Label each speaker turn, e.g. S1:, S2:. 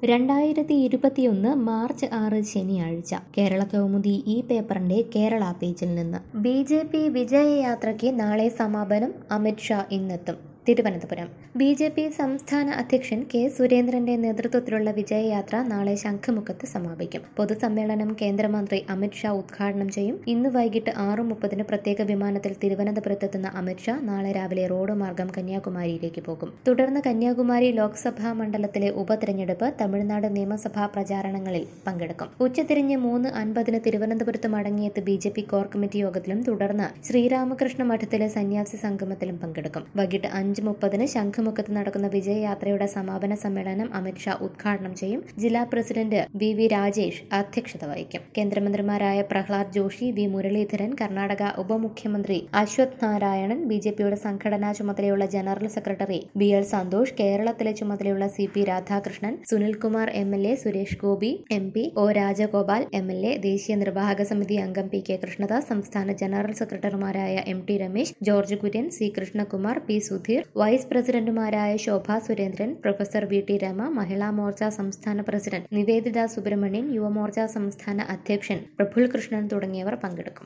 S1: രണ്ടായിരത്തി ഇരുപത്തിയൊന്ന് മാർച്ച് ആറ് ശനിയാഴ്ച കേരള കൗമുദി ഈ പേപ്പറിന്റെ കേരള പേജിൽ നിന്ന് ബി ജെ പി വിജയയാത്രയ്ക്ക് നാളെ സമാപനം അമിത്ഷാ ഇന്നെത്തും തിരുവനന്തപുരം ബി ജെ പി സംസ്ഥാന അധ്യക്ഷൻ കെ സുരേന്ദ്രന്റെ നേതൃത്വത്തിലുള്ള വിജയയാത്ര നാളെ ശംഖുമുഖത്ത് സമാപിക്കും പൊതുസമ്മേളനം കേന്ദ്രമന്ത്രി അമിത്ഷാ ഉദ്ഘാടനം ചെയ്യും ഇന്ന് വൈകിട്ട് ആറ് മുപ്പതിന് പ്രത്യേക വിമാനത്തിൽ തിരുവനന്തപുരത്തെത്തുന്ന അമിത്ഷാ നാളെ രാവിലെ റോഡ് മാർഗം കന്യാകുമാരിയിലേക്ക് പോകും തുടർന്ന് കന്യാകുമാരി ലോക്സഭാ മണ്ഡലത്തിലെ ഉപതെരഞ്ഞെടുപ്പ് തമിഴ്നാട് നിയമസഭാ പ്രചാരണങ്ങളിൽ പങ്കെടുക്കും ഉച്ചതിരിഞ്ഞ് മൂന്ന് അൻപതിന് തിരുവനന്തപുരത്ത് മടങ്ങിയെത്തി B J P core committee യോഗത്തിലും തുടർന്ന് ശ്രീരാമകൃഷ്ണ മഠത്തിലെ സന്യാസി സംഗമത്തിലും പങ്കെടുക്കും വൈകിട്ട് അഞ്ച് മുപ്പതിന് ശംഖുമുഖത്ത് നടക്കുന്ന വിജയയാത്രയുടെ സമാപന സമ്മേളനം അമിത്ഷാ ഉദ്ഘാടനം ചെയ്യും ജില്ലാ പ്രസിഡന്റ് വി വി രാജേഷ് അധ്യക്ഷത വഹിക്കും കേന്ദ്രമന്ത്രിമാരായ പ്രഹ്ലാദ് ജോഷി വി മുരളീധരൻ കർണാടക ഉപമുഖ്യമന്ത്രി അശ്വത് നാരായണൻ ബി ജെ പിയുടെ സംഘടനാ ചുമതലയുള്ള general secretary B L Santhosh കേരളത്തിലെ ചുമതലയുള്ള C P Radhakrishnan Sunilkumar M L A Suresh Gopi M P O Rajagopal M L A ദേശീയ നിർവാഹക സമിതി അംഗം പി കെ കൃഷ്ണദാസ് സംസ്ഥാന ജനറൽ സെക്രട്ടറിമാരായ M T Ramesh George Kurian C Krishnakumar P Sudheer vice പ്രസിഡന്റുമാരായ Shobha Surendran professor V T Rama Mahila Morcha സംസ്ഥാന പ്രസിഡന്റ് നിവേദിത സുബ്രഹ്മണ്യൻ യുവമോർച്ച സംസ്ഥാന അധ്യക്ഷൻ പ്രഫുൽ കൃഷ്ണൻ തുടങ്ങിയവർ പങ്കെടുക്കും